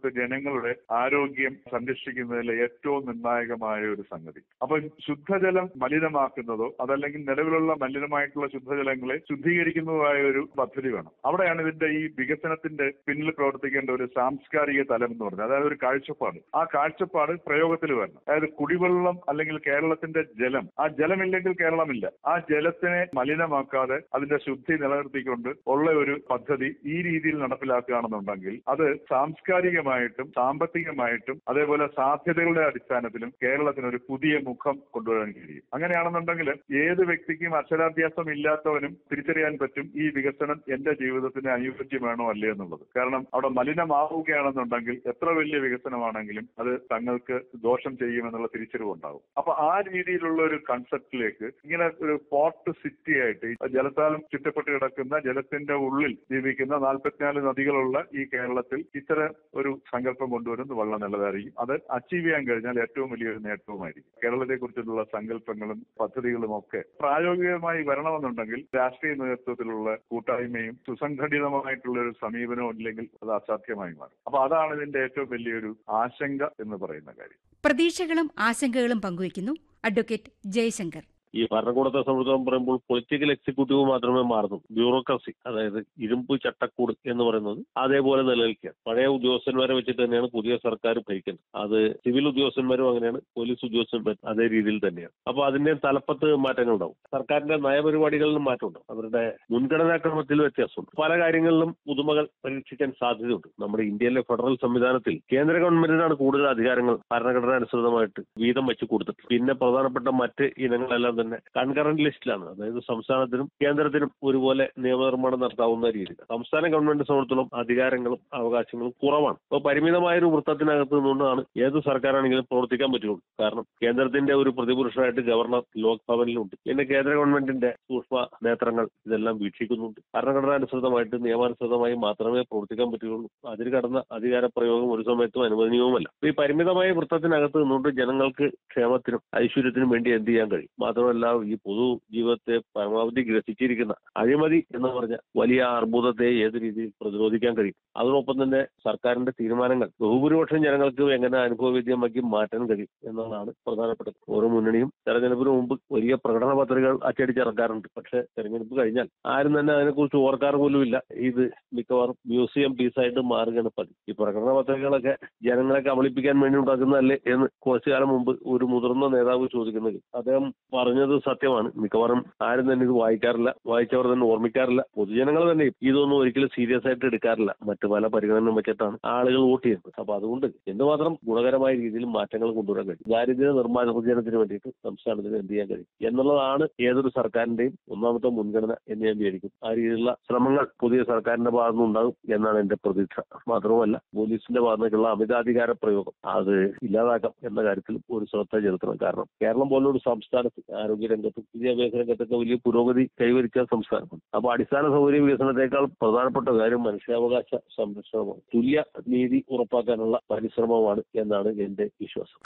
ഇവിടുത്തെ ജനങ്ങളുടെ ആരോഗ്യം സംരക്ഷിക്കുന്നതിൽ ഏറ്റവും നിർണായകമായ ഒരു സംഗതി അപ്പൊ ശുദ്ധജലം മലിനമാക്കുന്നതോ അതല്ലെങ്കിൽ നിലവിലുള്ള മലിനമായിട്ടുള്ള ശുദ്ധജലങ്ങളെ ശുദ്ധീകരിക്കുന്നതായ ഒരു പദ്ധതി വേണം അവിടെയാണ് ഇതിന്റെ ഈ വികസനത്തിന്റെ പിന്നിൽ പ്രവർത്തിക്കേണ്ട ഒരു സാംസ്കാരിക തലം എന്ന് പറയുന്നത് അതായത് ഒരു കാഴ്ചപ്പാട് ആ കാഴ്ചപ്പാട് പ്രയോഗത്തിൽ വരണം അതായത് കുടിവെള്ളം അല്ലെങ്കിൽ കേരളത്തിന്റെ ജലം ആ ജലമില്ലെങ്കിൽ കേരളമില്ല ആ ജലത്തിനെ മലിനമാക്കാതെ അതിന്റെ ശുദ്ധി നിലനിർത്തിക്കൊണ്ട് ഉള്ള ഒരു പദ്ധതി ഈ രീതിയിൽ നടപ്പിലാക്കുകയാണെന്നുണ്ടെങ്കിൽ അത് സാംസ്കാരികമായിട്ടും സാമ്പത്തികമായിട്ടും അതേപോലെ സാധ്യതകളുടെ അടിസ്ഥാനത്തിലും കേരളത്തിന് ഒരു പുതിയ മുഖം കൊണ്ടുവരാൻ കഴിയും അങ്ങനെയാണെന്നുണ്ടെങ്കിൽ ഏത് വ്യക്തിക്കും അക്ഷരാഭ്യാസം ഇല്ലാത്തവനും തിരിച്ചറിയാൻ പറ്റും ഈ വികസനം എന്റെ ജീവിതത്തിന് അനുയോജ്യമാണോ അല്ലേ എന്നുള്ളത് കാരണം അവിടെ മലിനമാവുകയാണെന്നുണ്ടെങ്കിൽ എത്ര വലിയ വികസനമാണെങ്കിലും അത് തങ്ങൾക്ക് ദോഷം ചെയ്യുമെന്നുള്ള തിരിച്ചറിവുണ്ടാവും അപ്പൊ ആ രീതിയിലുള്ള ഒരു കൺസെപ്റ്റിലേക്ക് ഇങ്ങനെ ഒരു പോർട്ട് സിറ്റി ആയിട്ട് ഈ ജലത്താലും ചുറ്റപ്പെട്ട് കിടക്കുന്ന ജലത്തിന്റെ ഉള്ളിൽ ജീവിക്കുന്ന നാൽപ്പത്തിനാല് നദികളുള്ള ഈ കേരളത്തിൽ ഇത്തരം ഒരു സങ്കല്പം കൊണ്ടുവരുന്നത് വളരെ നല്ലതായിരിക്കും അത് അച്ചീവ് ചെയ്യാൻ കഴിഞ്ഞാൽ ഏറ്റവും വലിയൊരു നേട്ടവുമായിരിക്കും കേരളത്തെ കുറിച്ചുള്ള സങ്കല്പങ്ങളും പദ്ധതികളും ഒക്കെ പ്രായോഗികമായി വരണമെന്നുണ്ടെങ്കിൽ രാഷ്ട്രീയ നേതൃത്വത്തിലുള്ള കൂട്ടായ്മയും സുസംഘടിതമായിട്ടുള്ള ഒരു സമീപനവും ഇല്ലെങ്കിൽ അത് അസാധ്യമായി മാറും അപ്പൊ അതാണ് ഇതിന്റെ ഏറ്റവും വലിയൊരു ആശങ്ക എന്ന് പറയുന്ന കാര്യം പ്രതീക്ഷകളും ആശങ്കകളും പങ്കുവയ്ക്കുന്നു അഡ്വക്കേറ്റ് ജയശങ്കർ ഈ ഭരണകൂടത്തെ സംബന്ധിച്ചോളം പറയുമ്പോൾ പൊളിറ്റിക്കൽ എക്സിക്യൂട്ടീവ് മാത്രമേ മാറുന്നു ബ്യൂറോക്രസി അതായത് ഇരുമ്പ് ചട്ടക്കൂട് എന്ന് പറയുന്നത് അതേപോലെ നിലനിൽക്കുക പഴയ ഉദ്യോഗസ്ഥന്മാരെ വെച്ചിട്ട് തന്നെയാണ് പുതിയ സർക്കാർ ഭരിക്കുന്നത് അത് സിവിൽ ഉദ്യോഗസ്ഥന്മാരും അങ്ങനെയാണ് പോലീസ് ഉദ്യോഗസ്ഥന്മാരും അതേ രീതിയിൽ തന്നെയാണ് അപ്പൊ അതിന്റെ തലപ്പത്ത് മാറ്റങ്ങൾ ഉണ്ടാവും സർക്കാരിന്റെ നയപരിപാടികളിലും മാറ്റമുണ്ടാവും അവരുടെ മുൻഗണനാക്രമത്തിൽ വ്യത്യാസമുണ്ട് പല കാര്യങ്ങളിലും പുതുമകൾ പരീക്ഷിക്കാൻ സാധ്യതയുണ്ട് നമ്മുടെ ഇന്ത്യയിലെ ഫെഡറൽ സംവിധാനത്തിൽ കേന്ദ്ര ഗവൺമെന്റിനാണ് കൂടുതൽ അധികാരങ്ങൾ ഭരണഘടന അനുസൃതമായിട്ട് വീതം വെച്ച് കൊടുത്തിട്ട് പിന്നെ പ്രധാനപ്പെട്ട മറ്റ് ഇനങ്ങളെല്ലാം തന്നെ കൺകറന്റ് ലിസ്റ്റിലാണ് അതായത് സംസ്ഥാനത്തിനും കേന്ദ്രത്തിനും ഒരുപോലെ നിയമനിർമ്മാണം നടത്താവുന്ന രീതിയിൽ സംസ്ഥാന ഗവൺമെന്റിനെ സംബന്ധിച്ചിടത്തോളം അധികാരങ്ങളും അവകാശങ്ങളും കുറവാണ് അപ്പോൾ പരിമിതമായ ഒരു വൃത്തത്തിനകത്ത് നിന്നുകൊണ്ടാണ് ഏത് സർക്കാരാണെങ്കിലും പ്രവർത്തിക്കാൻ പറ്റുള്ളൂ കാരണം കേന്ദ്രത്തിന്റെ ഒരു പ്രതിപുരുഷനായിട്ട് ഗവർണർ ലോക്ഭവനിലുണ്ട് പിന്നെ കേന്ദ്ര ഗവൺമെന്റിന്റെ സൂക്ഷ്മ നേത്രങ്ങൾ ഇതെല്ലാം വീക്ഷിക്കുന്നുണ്ട് ഭരണഘടനാനുസൃതമായിട്ട് നിയമാനുസൃതമായി മാത്രമേ പ്രവർത്തിക്കാൻ പറ്റുകയുള്ളൂ അതിൽ കടന്ന അധികാര പ്രയോഗം ഒരു സമയത്തും അനുവദനീയവുമല്ല ഈ പരിമിതമായ വൃത്തത്തിനകത്ത് നിന്നുകൊണ്ട് ജനങ്ങൾക്ക് ക്ഷേമത്തിനും ഐശ്വര്യത്തിനും വേണ്ടി എന്ത് ചെയ്യാൻ കഴിയും മാത്രമല്ല ഈ പൊതു ജീവിതത്തെ പരമാവധി ഗ്രസിച്ചിരിക്കുന്ന അഴിമതി എന്ന് പറഞ്ഞ വലിയ അർബുദത്തെ ഏത് രീതിയിൽ പ്രതിരോധിക്കാൻ കഴിയും അതോടൊപ്പം തന്നെ സർക്കാരിന്റെ തീരുമാനങ്ങൾ ബഹുഭൂരിപക്ഷം ജനങ്ങൾക്ക് എങ്ങനെ അനുഭവവേദ്യമാക്കി മാറ്റാൻ കഴിയും എന്നതാണ് പ്രധാനപ്പെട്ടത് ഓരോ മുന്നണിയും തെരഞ്ഞെടുപ്പിന് മുമ്പ് വലിയ പ്രകടന പത്രികകൾ അച്ചടിച്ചിറക്കാറുണ്ട് പക്ഷെ തെരഞ്ഞെടുപ്പ് കഴിഞ്ഞാൽ ആരും തന്നെ അതിനെക്കുറിച്ച് ഓർക്കാറ് പോലുമില്ല ഇത് മിക്കവാറും മ്യൂസിയം പീസായിട്ട് മാറുകയാണ് പതിവ് ഈ പ്രകടന പത്രികകളൊക്കെ ജനങ്ങളെ കബളിപ്പിക്കാൻ വേണ്ടി ഉണ്ടാക്കുന്നതല്ലേ എന്ന് കുറച്ചു കാലം മുമ്പ് ഒരു മുതിർന്ന നേതാവ് ചോദിക്കുന്നത് അദ്ദേഹം പറഞ്ഞത് സത്യമാണ് മിക്കവാറും ആരും തന്നെ ഇത് വായിക്കാറില്ല വായിച്ചവർ തന്നെ ഓർമ്മിക്കാറില്ല പൊതുജനങ്ങൾ തന്നെ ഇതൊന്നും ഒരിക്കലും സീരിയസ് ആയിട്ട് എടുക്കാറില്ല മറ്റു പല പരിഗണനയും വെച്ചിട്ടാണ് ആളുകൾ വോട്ട് ചെയ്യുന്നത് അപ്പൊ അതുകൊണ്ട് എന്തുമാത്രം ഗുണകരമായ രീതിയിൽ മാറ്റങ്ങൾ കൊണ്ടുവരാൻ കഴിയും ദാരിദ്ര്യ നിർമ്മാർജ്ജനത്തിന് വേണ്ടിയിട്ട് സംസ്ഥാനത്തിന് എന്ത് ചെയ്യാൻ കഴിയും എന്നുള്ളതാണ് ഏതൊരു സർക്കാരിന്റെയും ഒന്നാമത്തെ മുൻഗണന എന്ന് ഞാൻ വിചാരിക്കും ആ രീതിയിലുള്ള ശ്രമങ്ങൾ പുതിയ സർക്കാരിന്റെ ഭാഗത്തു നിന്നുണ്ടാകും എന്നാണ് എന്റെ പ്രതീക്ഷ മാത്രവുമല്ല പോലീസിന്റെ ഭാഗത്തേക്കുള്ള അമിതാധികാര പ്രയോഗം അത് ഇല്ലാതാക്കാം എന്ന കാര്യത്തിൽ ഒരു ശ്രദ്ധ ചെലുത്തണം കാരണം കേരളം പോലൊരു സംസ്ഥാനത്ത് ആരോഗ്യ രംഗത്തും വിദ്യാഭ്യാസ രംഗത്തൊക്കെ വലിയ പുരോഗതി കൈവരിച്ച സംസ്ഥാനമാണ് അപ്പൊ അടിസ്ഥാന സൗകര്യ വികസനത്തെക്കാൾ പ്രധാനപ്പെട്ട കാര്യം മനുഷ്യാവകാശ സംരക്ഷണമാണ് തുല്യ നീതി ഉറപ്പാക്കാനുള്ള പരിശ്രമമാണ് എന്നാണ് എന്റെ വിശ്വാസം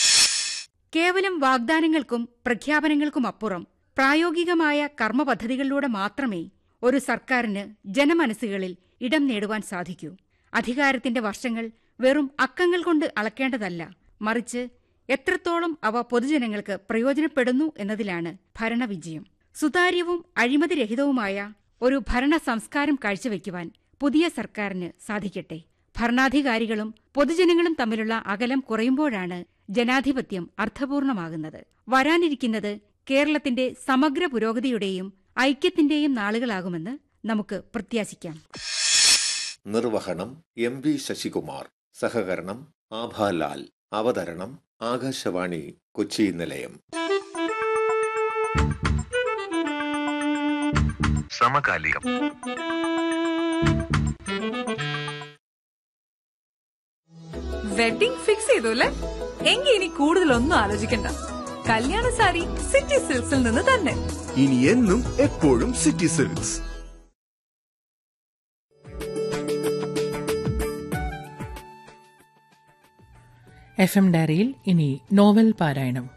കേവലം വാഗ്ദാനങ്ങൾക്കും പ്രഖ്യാപനങ്ങൾക്കും അപ്പുറം പ്രായോഗികമായ കർമ്മ പദ്ധതികളിലൂടെ മാത്രമേ ഒരു സർക്കാരിന് ജനമനസ്സുകളിൽ ഇടം നേടുവാൻ സാധിക്കൂ അധികാരത്തിന്റെ വർഷങ്ങൾ വെറും അക്കങ്ങൾ കൊണ്ട് അളക്കേണ്ടതല്ല മറിച്ച് എത്രത്തോളം അവ പൊതുജനങ്ങൾക്ക് പ്രയോജനപ്പെടുന്നു എന്നതിലാണ് ഭരണവിജയം സുതാര്യവും അഴിമതിരഹിതവുമായ ഒരു ഭരണ സംസ്കാരം കാഴ്ചവെക്കുവാൻ പുതിയ സർക്കാരിന് സാധിക്കട്ടെ ഭരണാധികാരികളും പൊതുജനങ്ങളും തമ്മിലുള്ള അകലം കുറയുമ്പോഴാണ് ജനാധിപത്യം അർത്ഥപൂർണമാകുന്നത് വരാനിരിക്കുന്നത് കേരളത്തിന്റെ സമഗ്ര പുരോഗതിയുടെയും ഐക്യത്തിന്റെയും നാളുകളാകുമെന്ന് നമുക്ക് പ്രത്യാശിക്കാം നിർവഹണം എം വി ശശികുമാർ സഹകരണം ആഭാലാൽ അവതരണം ആകാശവാണി കൊച്ചി നിലയം സമകാലികം വെഡിംഗ് ഫിക്സ് ചെയ്തു അല്ലേ എങ്കിൽ ഇനി കൂടുതലൊന്നും ആലോചിക്കണ്ട കല്യാണ സാരി സിറ്റി സിൽക്സിൽ നിന്ന് തന്നെ ഇനി എന്നും എപ്പോഴും സിറ്റി സിൽക്സ് എഫ് എം ഡയറിയിൽ ഇനി നോവൽ പാരായണം